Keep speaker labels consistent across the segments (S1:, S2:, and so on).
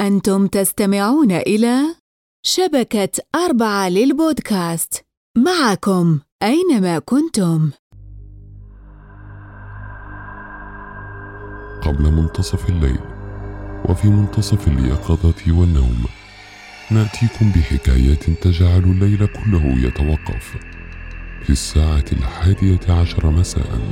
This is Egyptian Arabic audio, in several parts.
S1: أنتم تستمعون إلى شبكة أربعة للبودكاست معكم أينما كنتم
S2: قبل منتصف الليل وفي منتصف اليقظة والنوم نأتيكم بحكايات تجعل الليل كله يتوقف في الساعة الحادية عشر مساءً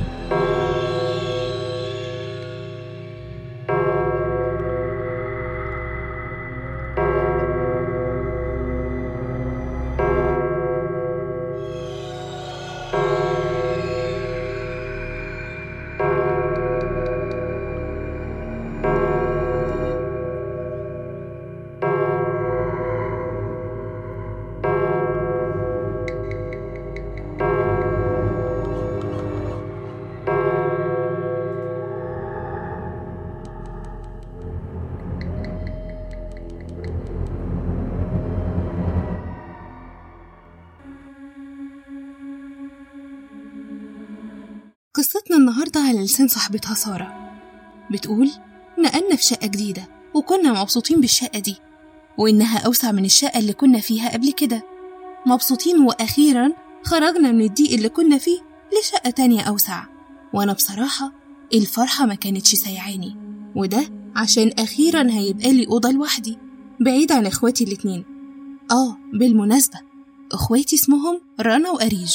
S3: قصتنا النهاردة على لسان صاحبتها سارة بتقول نقلنا في شقة جديدة وكنا مبسوطين بالشقة دي وإنها أوسع من الشقة اللي كنا فيها قبل كده مبسوطين وأخيرا خرجنا من الضيق اللي كنا فيه لشقة تانية أوسع وأنا بصراحة الفرحة ما كانتش سيعاني وده عشان أخيرا هيبقى لي أوضة لوحدي بعيد عن إخواتي الاتنين آه بالمناسبة إخواتي اسمهم رنا وأريج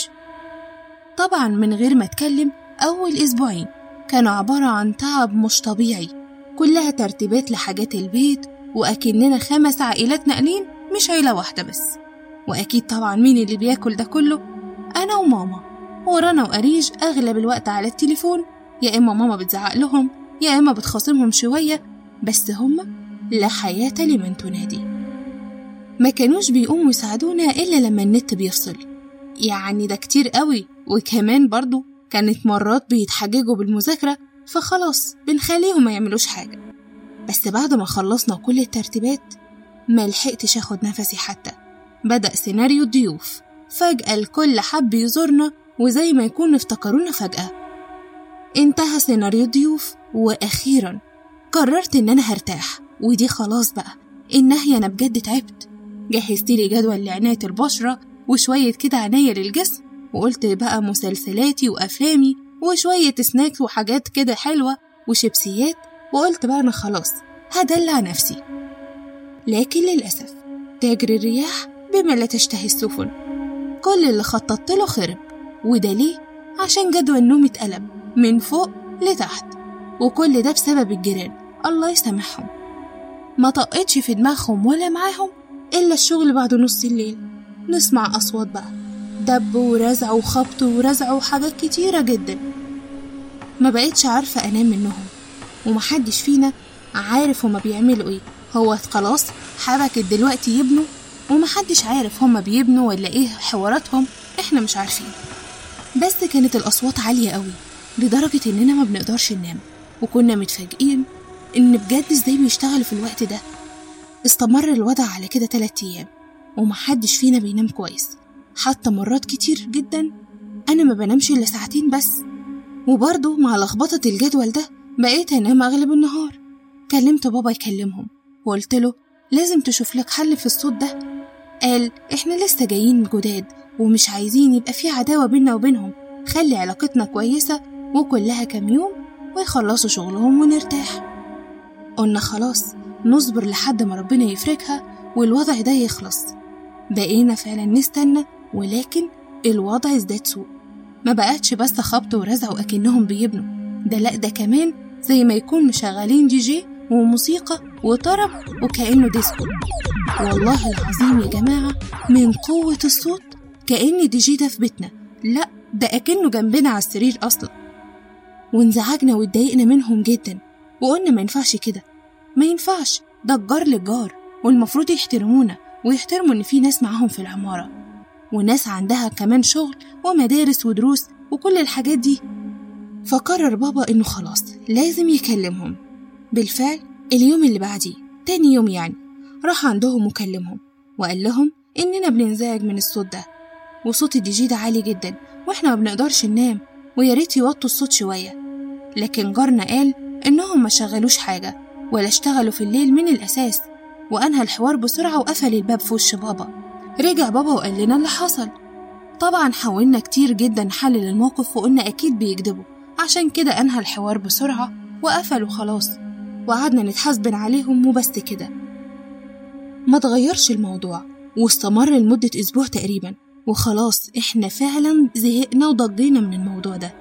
S3: طبعا من غير ما أتكلم أول أسبوعين كانوا عبارة عن تعب مش طبيعي كلها ترتيبات لحاجات البيت وأكننا خمس عائلات ناقلين مش عيلة واحدة بس وأكيد طبعا مين اللي بياكل ده كله أنا وماما ورنا وأريج أغلب الوقت على التليفون يا إما ماما بتزعق لهم يا إما بتخاصمهم شوية بس هما لا حياة لمن تنادي ما كانوش بيقوموا يساعدونا إلا لما النت بيفصل يعني ده كتير قوي وكمان برضو كانت مرات بيتحججوا بالمذاكرة فخلاص بنخليهم ما يعملوش حاجة بس بعد ما خلصنا كل الترتيبات ما لحقتش اخد نفسي حتى بدأ سيناريو الضيوف فجأة الكل حب يزورنا وزي ما يكون افتكرونا فجأة انتهى سيناريو الضيوف وأخيرا قررت إن أنا هرتاح ودي خلاص بقى النهي أنا بجد تعبت جهزت لي جدول لعناية البشرة وشوية كده عناية للجسم وقلت بقى مسلسلاتي وأفلامي وشوية سناكس وحاجات كده حلوة وشيبسيات وقلت بقى أنا خلاص هدلع نفسي لكن للأسف تجري الرياح بما لا تشتهي السفن كل اللي خططت له خرب وده ليه؟ عشان جدول النوم اتقلب من فوق لتحت وكل ده بسبب الجيران الله يسامحهم ما طقتش في دماغهم ولا معاهم إلا الشغل بعد نص الليل نسمع أصوات بقى دب ورزع وخبط ورزع وحاجات كتيرة جدا ما بقتش عارفة أنام منهم ومحدش فينا عارف هما بيعملوا ايه هو خلاص حبكت دلوقتي يبنوا ومحدش عارف هما بيبنوا ولا ايه حواراتهم احنا مش عارفين بس كانت الأصوات عالية قوي لدرجة إننا ما بنقدرش ننام وكنا متفاجئين إن بجد إزاي بيشتغلوا في الوقت ده استمر الوضع على كده تلات أيام ومحدش فينا بينام كويس حتى مرات كتير جدا أنا ما بنامش إلا ساعتين بس وبرضه مع لخبطة الجدول ده بقيت أنام أغلب النهار كلمت بابا يكلمهم وقلت له لازم تشوف لك حل في الصوت ده قال إحنا لسه جايين جداد ومش عايزين يبقى في عداوة بينا وبينهم خلي علاقتنا كويسة وكلها كام يوم ويخلصوا شغلهم ونرتاح قلنا خلاص نصبر لحد ما ربنا يفرجها والوضع ده يخلص بقينا فعلا نستنى ولكن الوضع ازداد سوء ما بقتش بس خبط ورزع وأكنهم بيبنوا ده لأ ده كمان زي ما يكون مشغلين دي جي وموسيقى وطرب وكأنه ديسكو والله العظيم يا جماعة من قوة الصوت كأن دي جي ده في بيتنا لأ ده أكنه جنبنا على السرير أصلا وانزعجنا واتضايقنا منهم جدا وقلنا ما ينفعش كده ما ينفعش ده الجار للجار والمفروض يحترمونا ويحترموا إن في ناس معاهم في العمارة وناس عندها كمان شغل ومدارس ودروس وكل الحاجات دي فقرر بابا إنه خلاص لازم يكلمهم بالفعل اليوم اللي بعديه تاني يوم يعني راح عندهم وكلمهم وقال لهم إننا بننزعج من الصوت ده وصوت الدي جي ده عالي جدا وإحنا ما بنقدرش ننام ويا ريت يوطوا الصوت شوية لكن جارنا قال إنهم ما شغلوش حاجة ولا اشتغلوا في الليل من الأساس وأنهى الحوار بسرعة وقفل الباب في وش بابا رجع بابا وقال لنا اللي حصل طبعا حاولنا كتير جدا نحلل الموقف وقلنا أكيد بيكذبوا عشان كده أنهى الحوار بسرعة وقفل وخلاص وقعدنا نتحاسبن عليهم وبس كده ما تغيرش الموضوع واستمر لمدة أسبوع تقريبا وخلاص إحنا فعلا زهقنا وضجينا من الموضوع ده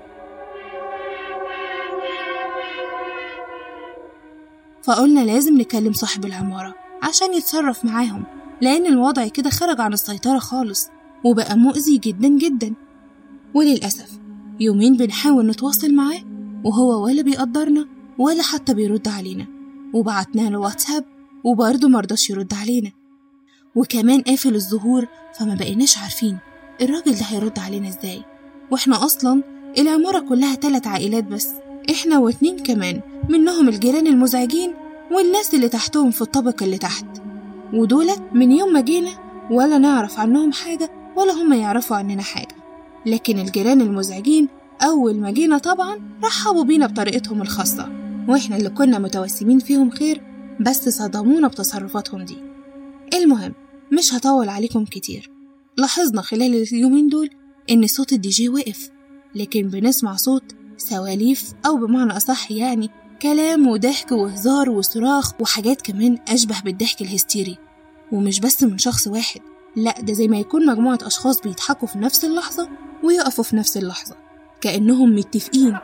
S3: فقلنا لازم نكلم صاحب العمارة عشان يتصرف معاهم لأن الوضع كده خرج عن السيطرة خالص وبقى مؤذي جدا جدا وللأسف يومين بنحاول نتواصل معاه وهو ولا بيقدرنا ولا حتى بيرد علينا وبعتنا له واتساب وبرضه مرضاش يرد علينا وكمان قافل الظهور فما بقيناش عارفين الراجل ده هيرد علينا ازاي واحنا اصلا العمارة كلها تلات عائلات بس احنا واتنين كمان منهم الجيران المزعجين والناس اللي تحتهم في الطبقة اللي تحت ودولت من يوم ما جينا ولا نعرف عنهم حاجة ولا هم يعرفوا عننا حاجة لكن الجيران المزعجين أول ما جينا طبعا رحبوا بينا بطريقتهم الخاصة وإحنا اللي كنا متوسمين فيهم خير بس صدمونا بتصرفاتهم دي المهم مش هطول عليكم كتير لاحظنا خلال اليومين دول إن صوت الدي جي وقف لكن بنسمع صوت سواليف أو بمعنى أصح يعني كلام وضحك وهزار وصراخ وحاجات كمان أشبه بالضحك الهستيري ومش بس من شخص واحد لا ده زي ما يكون مجموعة أشخاص بيضحكوا في نفس اللحظة ويقفوا في نفس اللحظة كأنهم متفقين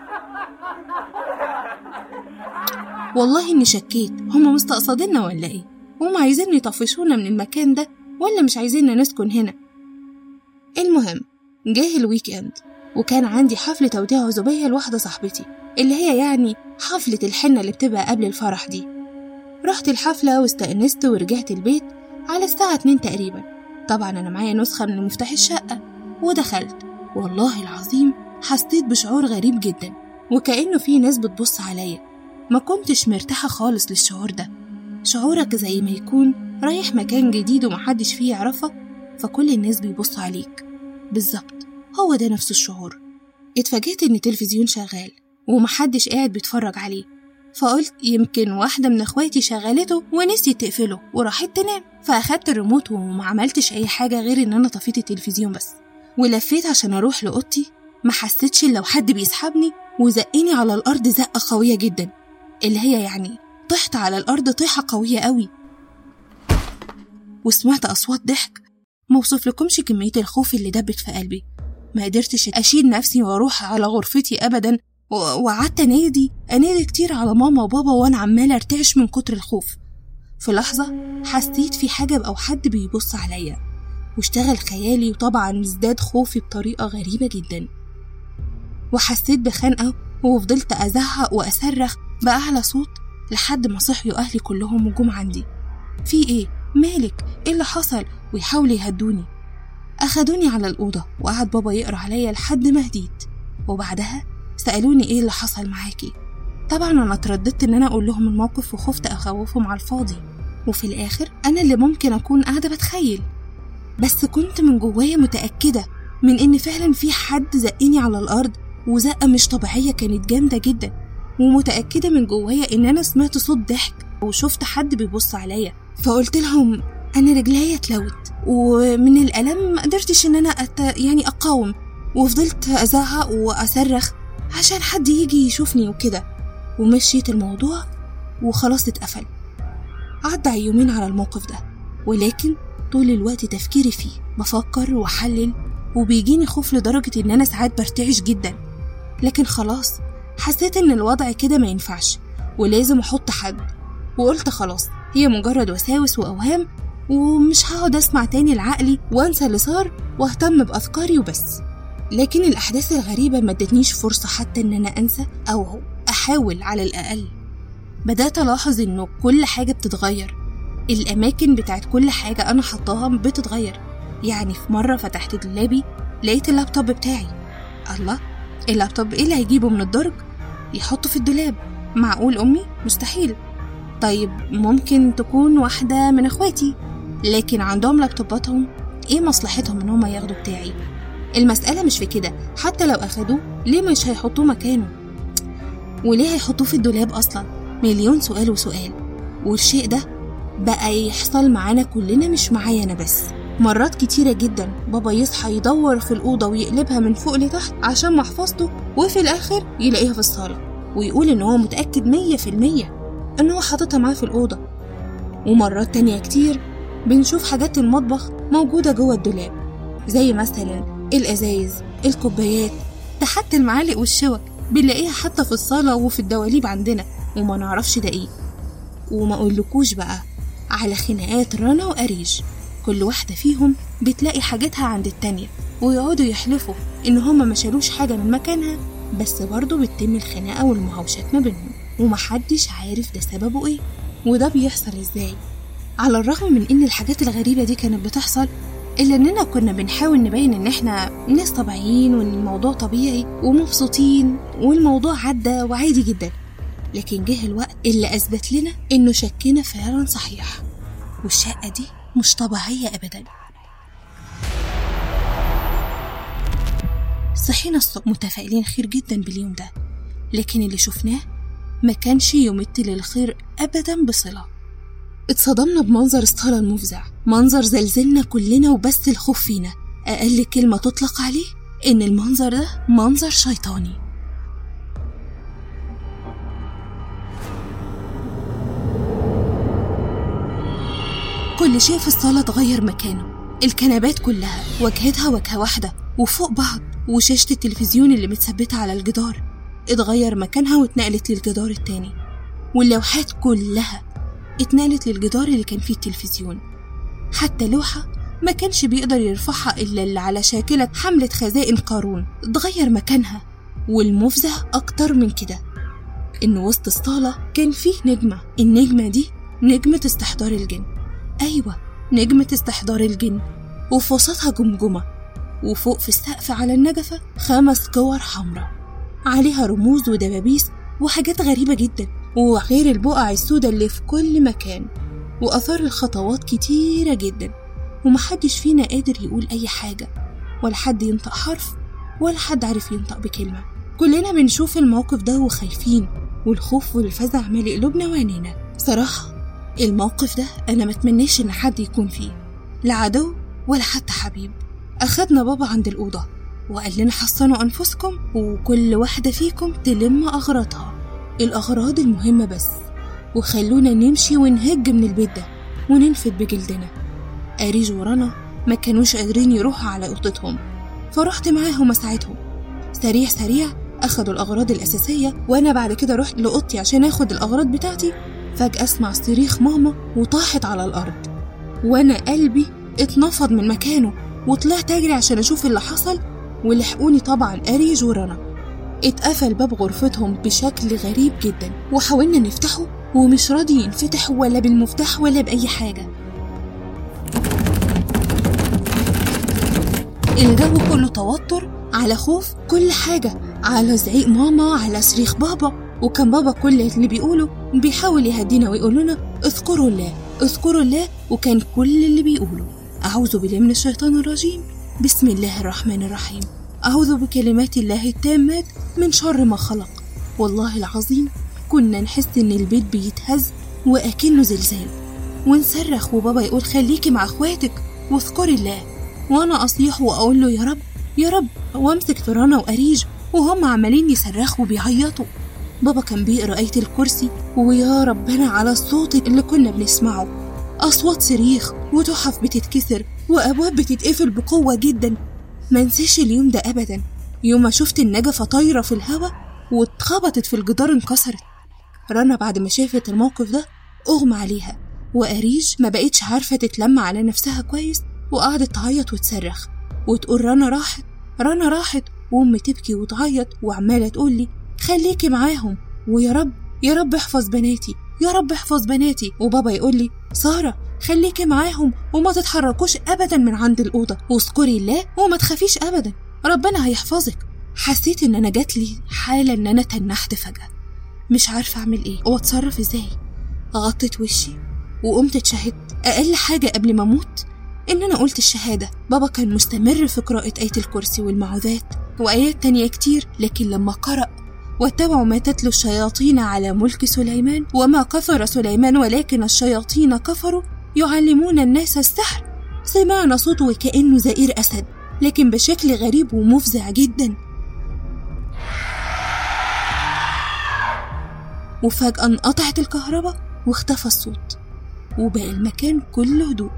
S3: والله إني شكيت هما مستقصديننا ولا إيه؟ هما عايزين يطفشونا من المكان ده ولا مش عايزيننا نسكن هنا؟ المهم جه الويك إند وكان عندي حفل توديع عزوبية لواحدة صاحبتي اللي هي يعني حفلة الحنة اللي بتبقى قبل الفرح دي رحت الحفلة واستأنست ورجعت البيت على الساعة اتنين تقريبا طبعا أنا معايا نسخة من مفتاح الشقة ودخلت والله العظيم حسيت بشعور غريب جدا وكأنه في ناس بتبص عليا ما كنتش مرتاحة خالص للشعور ده شعورك زي ما يكون رايح مكان جديد ومحدش فيه يعرفك فكل الناس بيبصوا عليك بالظبط هو ده نفس الشعور اتفاجئت ان التلفزيون شغال ومحدش قاعد بيتفرج عليه فقلت يمكن واحدة من اخواتي شغلته ونسيت تقفله وراحت تنام فاخدت الريموت وما عملتش اي حاجة غير ان انا طفيت التلفزيون بس ولفيت عشان اروح لاوضتي ما حسيتش لو حد بيسحبني وزقني على الارض زقة قوية جدا اللي هي يعني طحت على الارض طيحة قوية قوي وسمعت اصوات ضحك موصفلكمش كمية الخوف اللي دبت في قلبي ما قدرتش أشيل نفسي وأروح على غرفتي أبدا وقعدت أنادي أنادي كتير على ماما وبابا وأنا عمالة أرتعش من كتر الخوف في لحظة حسيت في حاجة أو حد بيبص عليا واشتغل خيالي وطبعا ازداد خوفي بطريقة غريبة جدا وحسيت بخنقة وفضلت أزعق وأصرخ بأعلى صوت لحد ما صحيوا أهلي كلهم وجم عندي في إيه؟ مالك؟ إيه اللي حصل؟ ويحاولوا يهدوني أخدوني على الأوضة وقعد بابا يقرأ عليا لحد ما هديت وبعدها سألوني إيه اللي حصل معاكي طبعا أنا اترددت إن أنا أقول لهم الموقف وخفت أخوفهم على الفاضي وفي الآخر أنا اللي ممكن أكون قاعدة بتخيل بس كنت من جوايا متأكدة من إن فعلا في حد زقني على الأرض وزقة مش طبيعية كانت جامدة جدا ومتأكدة من جوايا إن أنا سمعت صوت ضحك وشفت حد بيبص عليا فقلت لهم أنا رجليا اتلوت ومن الألم ما قدرتش إن أنا أت... يعني أقاوم وفضلت أزعق وأصرخ عشان حد يجي يشوفني وكده ومشيت الموضوع وخلاص اتقفل عدى يومين على الموقف ده ولكن طول الوقت تفكيري فيه بفكر وأحلل وبيجيني خوف لدرجة إن أنا ساعات برتعش جدا لكن خلاص حسيت إن الوضع كده ما ينفعش ولازم أحط حد وقلت خلاص هي مجرد وساوس وأوهام ومش هقعد أسمع تاني لعقلي وأنسى اللي صار وأهتم بأفكاري وبس لكن الأحداث الغريبة ما ادتنيش فرصة حتى إن أنا أنسى أو أحاول على الأقل بدأت ألاحظ إنه كل حاجة بتتغير الأماكن بتاعت كل حاجة أنا حطاها بتتغير يعني في مرة فتحت دولابي لقيت اللابتوب بتاعي الله اللابتوب إيه اللي هيجيبه من الدرج يحطه في الدولاب معقول أمي مستحيل طيب ممكن تكون واحدة من اخواتي لكن عندهم لابتوباتهم ايه مصلحتهم ان هما ياخدوا بتاعي المسألة مش في كده حتى لو أخدوه ليه مش هيحطوه مكانه وليه هيحطوه في الدولاب أصلا مليون سؤال وسؤال والشيء ده بقى يحصل معانا كلنا مش معايا أنا بس مرات كتيرة جدا بابا يصحى يدور في الأوضة ويقلبها من فوق لتحت عشان محفظته وفي الآخر يلاقيها في الصالة ويقول إن هو متأكد مية في المية إن هو حاططها معاه في الأوضة ومرات تانية كتير بنشوف حاجات المطبخ موجودة جوه الدولاب زي مثلا الأزايز الكوبايات ده حتى المعالق والشوك بنلاقيها حتى في الصالة وفي الدواليب عندنا وما نعرفش ده ايه وما اقولكوش بقى على خناقات رنا وأريج كل واحدة فيهم بتلاقي حاجتها عند التانية ويقعدوا يحلفوا إن هما ما شالوش حاجة من مكانها بس برضه بتتم الخناقة والمهاوشات ما بينهم ومحدش عارف ده سببه ايه وده بيحصل ازاي على الرغم من ان الحاجات الغريبة دي كانت بتحصل إلا إننا كنا بنحاول نبين إن إحنا ناس طبيعيين وإن الموضوع طبيعي ومبسوطين والموضوع عدى وعادي جدا لكن جه الوقت اللي أثبت لنا إنه شكنا فعلا صحيح والشقة دي مش طبيعية أبدا صحينا الصبح متفائلين خير جدا باليوم ده لكن اللي شفناه ما كانش يمت للخير أبدا بصلة اتصدمنا بمنظر الصالة المفزع منظر زلزلنا كلنا وبس الخوف فينا أقل كلمة تطلق عليه إن المنظر ده منظر شيطاني كل شيء في الصالة اتغير مكانه الكنبات كلها واجهتها واجهة واحدة وفوق بعض وشاشة التلفزيون اللي متثبتة على الجدار اتغير مكانها واتنقلت للجدار التاني واللوحات كلها اتنقلت للجدار اللي كان فيه التلفزيون حتى لوحة ما كانش بيقدر يرفعها إلا اللي على شاكلة حملة خزائن قارون اتغير مكانها والمفزع أكتر من كده إن وسط الصالة كان فيه نجمة النجمة دي نجمة استحضار الجن أيوة نجمة استحضار الجن وفي وسطها جمجمة وفوق في السقف على النجفة خمس كور حمراء عليها رموز ودبابيس وحاجات غريبة جدا وغير البقع السوداء اللي في كل مكان وأثار الخطوات كتيرة جدا ومحدش فينا قادر يقول أي حاجة ولا حد ينطق حرف ولا حد عارف ينطق بكلمة كلنا بنشوف الموقف ده وخايفين والخوف والفزع مالي قلوبنا وعينينا صراحة الموقف ده أنا متمناش إن حد يكون فيه لا عدو ولا حتى حبيب أخدنا بابا عند الأوضة وقال لنا حصنوا أنفسكم وكل واحدة فيكم تلم أغراضها الأغراض المهمة بس وخلونا نمشي ونهج من البيت ده وننفد بجلدنا أريج ورنا ما كانوش قادرين يروحوا على أوضتهم فرحت معاهم أساعدهم سريع سريع أخدوا الأغراض الأساسية وأنا بعد كده رحت لأوضتي عشان آخد الأغراض بتاعتي فجأة أسمع صريخ ماما وطاحت على الأرض وأنا قلبي اتنفض من مكانه وطلعت أجري عشان أشوف اللي حصل ولحقوني طبعا أريج ورنا اتقفل باب غرفتهم بشكل غريب جدا وحاولنا نفتحه ومش راضي ينفتح ولا بالمفتاح ولا بأي حاجة الجو كله توتر على خوف كل حاجة على زعيق ماما على صريخ بابا وكان بابا كل اللي بيقوله بيحاول يهدينا ويقول لنا اذكروا الله اذكروا الله وكان كل اللي بيقوله أعوذ بالله من الشيطان الرجيم بسم الله الرحمن الرحيم أعوذ بكلمات الله التامات من شر ما خلق والله العظيم كنا نحس إن البيت بيتهز وأكنه زلزال ونصرخ وبابا يقول خليكي مع اخواتك واذكري الله وأنا أصيح وأقول له يا رب يا رب وأمسك في رنا وأريج وهم عمالين يصرخوا وبيعيطوا بابا كان بيقرأ آية الكرسي ويا ربنا على الصوت اللي كنا بنسمعه أصوات صريخ وتحف بتتكسر وأبواب بتتقفل بقوة جدا ما نسيش اليوم ده أبدا يوم ما شفت النجفة طايرة في الهوا واتخبطت في الجدار انكسرت رنا بعد ما شافت الموقف ده أغمى عليها وأريج ما بقتش عارفة تتلم على نفسها كويس وقعدت تعيط وتصرخ وتقول رنا راحت رنا راحت وأمي تبكي وتعيط وعمالة تقول لي خليكي معاهم ويا رب يا رب احفظ بناتي يا رب احفظ بناتي وبابا يقول لي سارة خليكي معاهم وما تتحركوش أبدا من عند الأوضة واذكري الله وما تخافيش أبدا ربنا هيحفظك حسيت إن أنا جات لي حالة إن أنا تنحت فجأة مش عارفة أعمل إيه وأتصرف إزاي غطيت وشي وقمت اتشهدت أقل حاجة قبل ما أموت إن أنا قلت الشهادة بابا كان مستمر في قراءة آية الكرسي والمعوذات وآيات تانية كتير لكن لما قرأ واتبعوا ما تتلو الشياطين على ملك سليمان وما كفر سليمان ولكن الشياطين كفروا يعلمون الناس السحر سمعنا صوت وكأنه زئير أسد لكن بشكل غريب ومفزع جدا وفجأة انقطعت الكهرباء واختفى الصوت وبقى المكان كله هدوء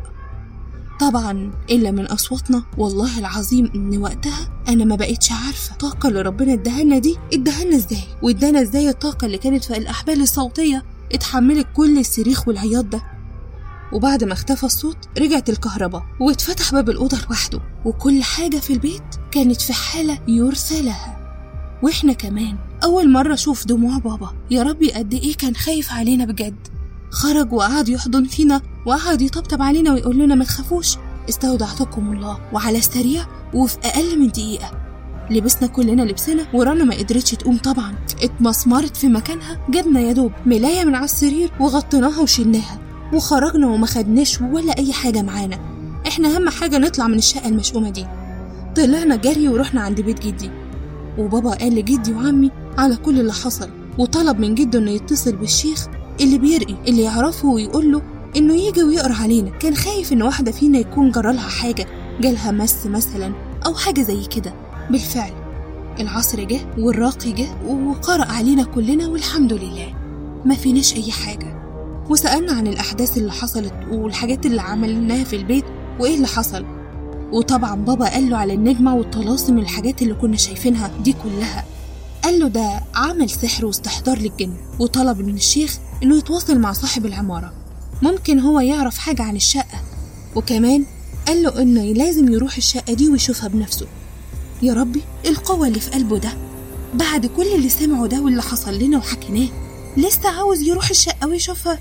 S3: طبعا إلا من أصواتنا والله العظيم إن وقتها أنا ما بقتش عارفة الطاقة اللي ربنا اداها دي اداها إزاي وادانا إزاي الطاقة اللي كانت في الأحبال الصوتية اتحملت كل الصريخ والعياط ده وبعد ما اختفى الصوت رجعت الكهرباء واتفتح باب الأوضة لوحده وكل حاجة في البيت كانت في حالة يرثى لها واحنا كمان أول مرة أشوف دموع بابا يا ربي قد إيه كان خايف علينا بجد خرج وقعد يحضن فينا وقعد يطبطب علينا ويقول لنا ما تخافوش استودعتكم الله وعلى السريع وفي أقل من دقيقة لبسنا كلنا لبسنا ورانا ما قدرتش تقوم طبعا اتمسمرت في مكانها جبنا يا دوب ملاية من على السرير وغطيناها وشلناها وخرجنا وما خدناش ولا أي حاجة معانا احنا أهم حاجة نطلع من الشقة المشؤومة دي طلعنا جري ورحنا عند بيت جدي وبابا قال لجدي وعمي على كل اللي حصل وطلب من جده انه يتصل بالشيخ اللي بيرقي اللي يعرفه ويقول له انه يجي ويقرا علينا كان خايف ان واحده فينا يكون جرالها حاجه جالها مس مثلا او حاجه زي كده بالفعل العصر جه والراقي جه وقرأ علينا كلنا والحمد لله ما فيناش اي حاجه وسألنا عن الأحداث اللي حصلت والحاجات اللي عملناها في البيت وإيه اللي حصل وطبعا بابا قال له على النجمة والطلاسم الحاجات اللي كنا شايفينها دي كلها قال له ده عمل سحر واستحضار للجن وطلب من الشيخ إنه يتواصل مع صاحب العمارة ممكن هو يعرف حاجة عن الشقة وكمان قال له إنه لازم يروح الشقة دي ويشوفها بنفسه يا ربي القوة اللي في قلبه ده بعد كل اللي سمعه ده واللي حصل لنا وحكيناه لسه عاوز يروح الشقة ويشوفها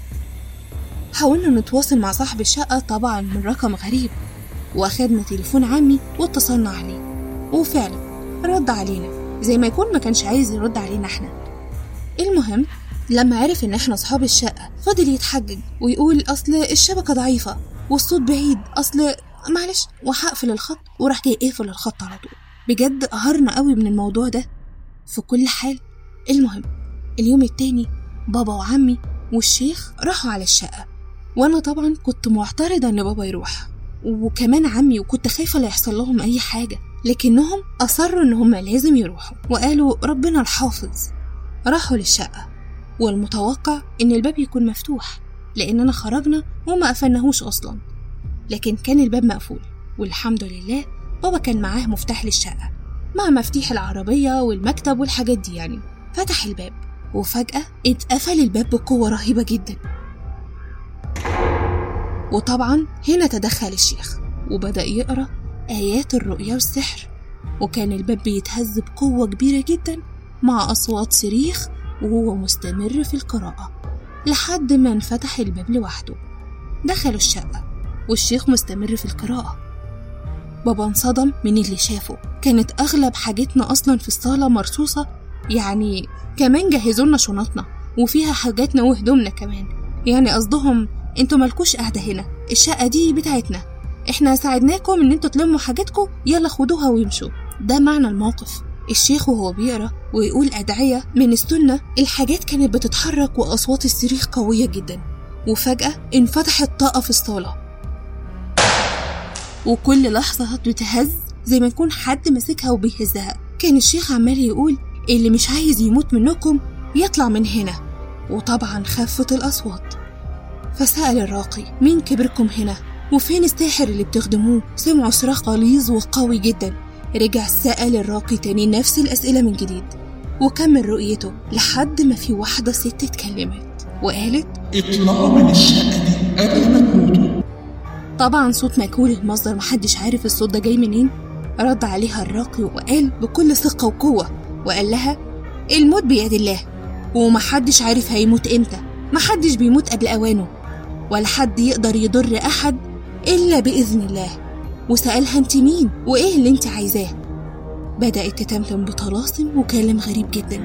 S3: حاولنا نتواصل مع صاحب الشقة طبعا من رقم غريب واخدنا تليفون عمي واتصلنا عليه وفعلا رد علينا زي ما يكون ما كانش عايز يرد علينا احنا المهم لما عرف ان احنا اصحاب الشقة فضل يتحجج ويقول اصل الشبكة ضعيفة والصوت بعيد اصل معلش وهقفل الخط وراح جاي قافل الخط على طول بجد قهرنا قوي من الموضوع ده في كل حال المهم اليوم التاني بابا وعمي والشيخ راحوا على الشقة وأنا طبعا كنت معترضة إن بابا يروح وكمان عمي وكنت خايفة لا يحصل لهم أي حاجة لكنهم أصروا إن هما لازم يروحوا وقالوا ربنا الحافظ راحوا للشقة والمتوقع إن الباب يكون مفتوح لأننا خرجنا وما قفلناهوش أصلا لكن كان الباب مقفول والحمد لله بابا كان معاه مفتاح للشقة مع مفتيح العربية والمكتب والحاجات دي يعني فتح الباب وفجأة اتقفل الباب بقوة رهيبة جدا وطبعا هنا تدخل الشيخ وبدأ يقرأ آيات الرؤيا والسحر وكان الباب بيتهز بقوة كبيرة جدا مع أصوات صريخ وهو مستمر في القراءة لحد ما انفتح الباب لوحده دخلوا الشقة والشيخ مستمر في القراءة بابا انصدم من اللي شافه كانت أغلب حاجتنا أصلا في الصالة مرصوصة يعني كمان جهزولنا شنطنا وفيها حاجاتنا وهدومنا كمان يعني قصدهم انتوا مالكوش قاعدة هنا الشقة دي بتاعتنا احنا ساعدناكم ان انتوا تلموا حاجاتكم يلا خدوها ويمشوا ده معنى الموقف الشيخ وهو بيقرا ويقول أدعية من السنة الحاجات كانت بتتحرك وأصوات الصريخ قوية جدا وفجأة انفتحت طاقة في الصالة وكل لحظة بتهز زي ما يكون حد ماسكها وبيهزها كان الشيخ عمال يقول اللي مش عايز يموت منكم يطلع من هنا وطبعا خفت الأصوات فسأل الراقي مين كبركم هنا وفين الساحر اللي بتخدموه سمعوا صراخ غليظ وقوي جدا رجع سأل الراقي تاني نفس الأسئلة من جديد وكمل رؤيته لحد ما في واحدة ست اتكلمت وقالت
S4: اطلعوا من الشقة دي قبل ما تموتوا
S3: طبعا صوت مأكول المصدر محدش عارف الصوت ده جاي منين رد عليها الراقي وقال بكل ثقة وقوة وقال لها الموت بيد الله ومحدش عارف هيموت امتى محدش بيموت قبل أوانه ولا حد يقدر يضر أحد إلا بإذن الله وسألها انت مين وإيه اللي انت عايزاه بدأت تتمتم بطلاسم وكلام غريب جدا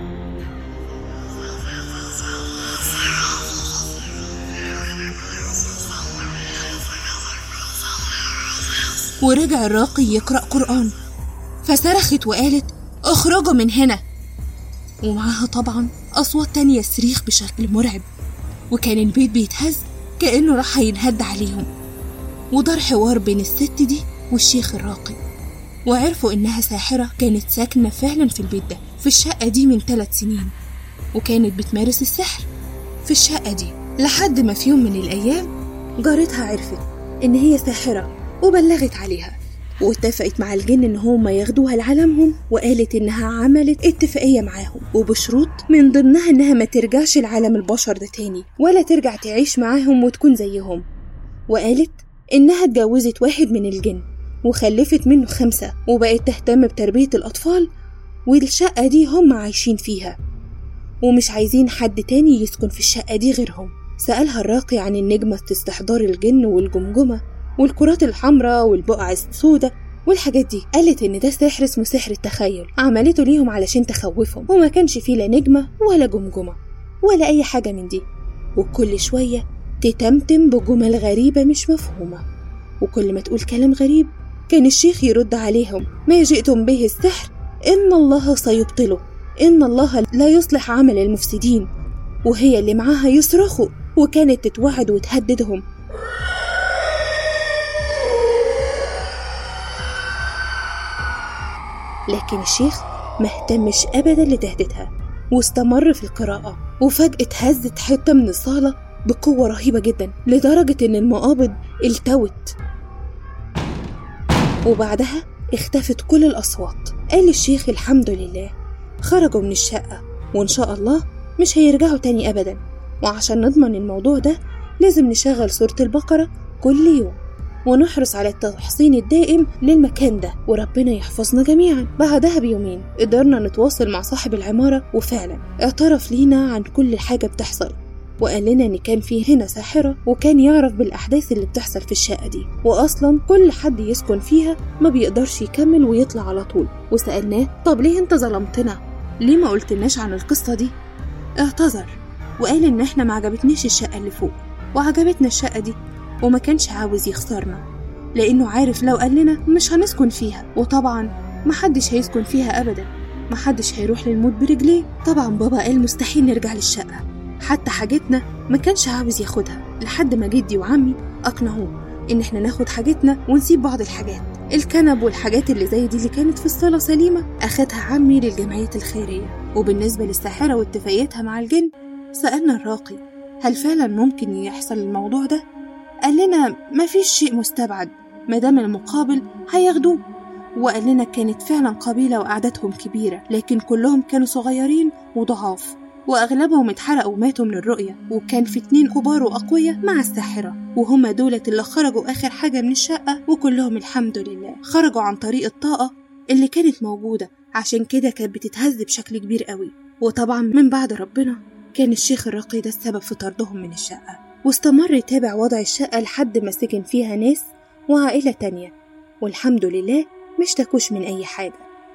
S3: ورجع الراقي يقرأ قرآن فصرخت وقالت اخرجوا من هنا ومعاها طبعا أصوات تانية صريخ بشكل مرعب وكان البيت بيتهز كأنه راح ينهد عليهم ودار حوار بين الست دي والشيخ الراقي وعرفوا إنها ساحرة كانت ساكنة فعلا في البيت ده في الشقة دي من ثلاث سنين وكانت بتمارس السحر في الشقة دي لحد ما في يوم من الأيام جارتها عرفت إن هي ساحرة وبلغت عليها واتفقت مع الجن إن هما ياخدوها لعالمهم وقالت إنها عملت اتفاقية معاهم وبشروط من ضمنها إنها ما ترجعش لعالم البشر ده تاني ولا ترجع تعيش معاهم وتكون زيهم وقالت إنها اتجوزت واحد من الجن وخلفت منه خمسة وبقت تهتم بتربية الأطفال والشقة دي هم عايشين فيها ومش عايزين حد تاني يسكن في الشقة دي غيرهم سألها الراقي عن النجمة استحضار الجن والجمجمة والكرات الحمراء والبقع السوداء والحاجات دي قالت إن ده سحر اسمه سحر التخيل عملته ليهم علشان تخوفهم وما كانش فيه لا نجمة ولا جمجمة ولا أي حاجة من دي وكل شوية تتمتم بجمل غريبة مش مفهومة وكل ما تقول كلام غريب كان الشيخ يرد عليهم ما جئتم به السحر إن الله سيبطله إن الله لا يصلح عمل المفسدين وهي اللي معاها يصرخوا وكانت تتوعد وتهددهم لكن الشيخ ما اهتمش أبدا لتهديدها واستمر في القراءة وفجأة اتهزت حتة من الصالة بقوة رهيبة جدا لدرجة إن المقابض التوت وبعدها اختفت كل الأصوات قال الشيخ الحمد لله خرجوا من الشقة وإن شاء الله مش هيرجعوا تاني أبدا وعشان نضمن الموضوع ده لازم نشغل سورة البقرة كل يوم ونحرص على التحصين الدائم للمكان ده وربنا يحفظنا جميعا بعدها بيومين قدرنا نتواصل مع صاحب العمارة وفعلا اعترف لينا عن كل حاجة بتحصل وقال لنا ان كان في هنا ساحره وكان يعرف بالاحداث اللي بتحصل في الشقه دي واصلا كل حد يسكن فيها ما بيقدرش يكمل ويطلع على طول وسالناه طب ليه انت ظلمتنا ليه ما قلتلناش عن القصه دي اعتذر وقال ان احنا ما عجبتنيش الشقه اللي فوق وعجبتنا الشقه دي وما كانش عاوز يخسرنا لانه عارف لو قال لنا مش هنسكن فيها وطبعا محدش هيسكن فيها ابدا محدش هيروح للموت برجليه طبعا بابا قال مستحيل نرجع للشقه حتى حاجتنا ما كانش عاوز ياخدها لحد ما جدي وعمي أقنعوه إن إحنا ناخد حاجتنا ونسيب بعض الحاجات الكنب والحاجات اللي زي دي اللي كانت في الصالة سليمة أخدها عمي للجمعية الخيرية وبالنسبة للساحرة واتفاقيتها مع الجن سألنا الراقي هل فعلا ممكن يحصل الموضوع ده؟ قال لنا مفيش شيء مستبعد مادام المقابل هياخدوه وقال لنا كانت فعلا قبيلة وأعدادهم كبيرة لكن كلهم كانوا صغيرين وضعاف وأغلبهم اتحرقوا وماتوا من الرؤية وكان في اتنين كبار وأقوياء مع الساحرة وهما دولة اللي خرجوا آخر حاجة من الشقة وكلهم الحمد لله خرجوا عن طريق الطاقة اللي كانت موجودة عشان كده كانت بتتهز بشكل كبير قوي وطبعا من بعد ربنا كان الشيخ الراقي ده السبب في طردهم من الشقة واستمر يتابع وضع الشقة لحد ما سكن فيها ناس وعائلة تانية والحمد لله مش تكوش من أي حاجة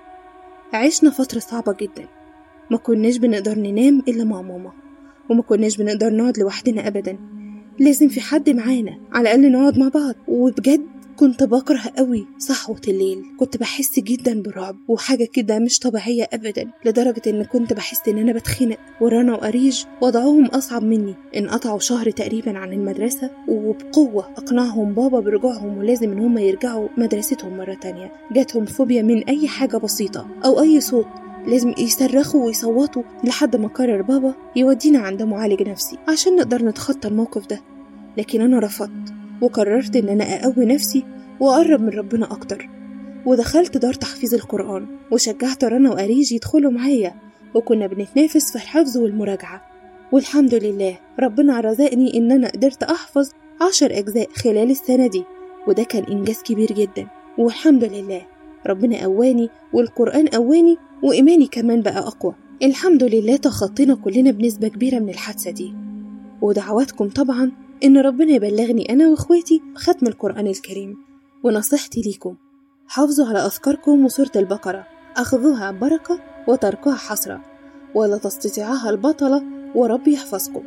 S3: عشنا فترة صعبة جدا ما كناش بنقدر ننام إلا مع ماما وما كناش بنقدر نقعد لوحدنا أبدا لازم في حد معانا على الأقل نقعد مع بعض وبجد كنت بكره قوي صحوة الليل كنت بحس جدا برعب وحاجة كده مش طبيعية أبدا لدرجة إن كنت بحس إن أنا بتخنق ورانا وأريج وضعهم أصعب مني انقطعوا شهر تقريبا عن المدرسة وبقوة أقنعهم بابا برجوعهم ولازم إن هم يرجعوا مدرستهم مرة تانية جاتهم فوبيا من أي حاجة بسيطة أو أي صوت لازم يصرخوا ويصوتوا لحد ما قرر بابا يودينا عند معالج نفسي عشان نقدر نتخطى الموقف ده لكن أنا رفضت وقررت إن أنا أقوي نفسي وأقرب من ربنا أكتر ودخلت دار تحفيظ القرآن وشجعت رنا وأريج يدخلوا معايا وكنا بنتنافس في الحفظ والمراجعة والحمد لله ربنا رزقني إن أنا قدرت أحفظ عشر أجزاء خلال السنة دي وده كان إنجاز كبير جدا والحمد لله ربنا قواني والقرآن قواني وإيماني كمان بقى أقوى الحمد لله تخطينا كلنا بنسبة كبيرة من الحادثة دي ودعواتكم طبعا إن ربنا يبلغني أنا وإخواتي ختم القرآن الكريم ونصيحتي ليكم حافظوا على أذكاركم وسورة البقرة أخذوها بركة وتركوها حسرة ولا تستطيعها البطلة ورب يحفظكم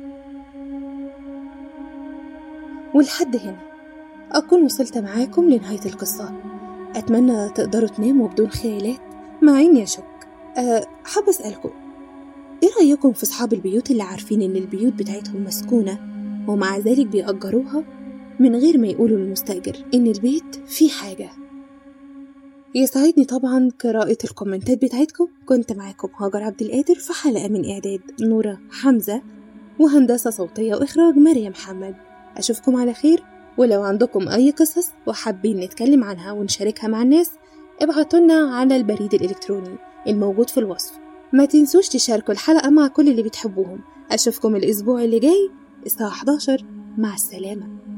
S3: ولحد هنا أكون وصلت معاكم لنهاية القصة أتمنى تقدروا تناموا بدون خيالات مع إني أشك أه حابة أسألكم إيه رأيكم في أصحاب البيوت اللي عارفين إن البيوت بتاعتهم مسكونة ومع ذلك بيأجروها من غير ما يقولوا للمستأجر إن البيت فيه حاجة يسعدني طبعا قراءة الكومنتات بتاعتكم كنت معاكم هاجر عبد القادر في حلقة من إعداد نورة حمزة وهندسة صوتية وإخراج مريم محمد أشوفكم على خير ولو عندكم أي قصص وحابين نتكلم عنها ونشاركها مع الناس ابعتولنا على البريد الإلكتروني الموجود في الوصف ما تنسوش تشاركوا الحلقة مع كل اللي بتحبوهم أشوفكم الأسبوع اللي جاي الساعة 11 مع السلامة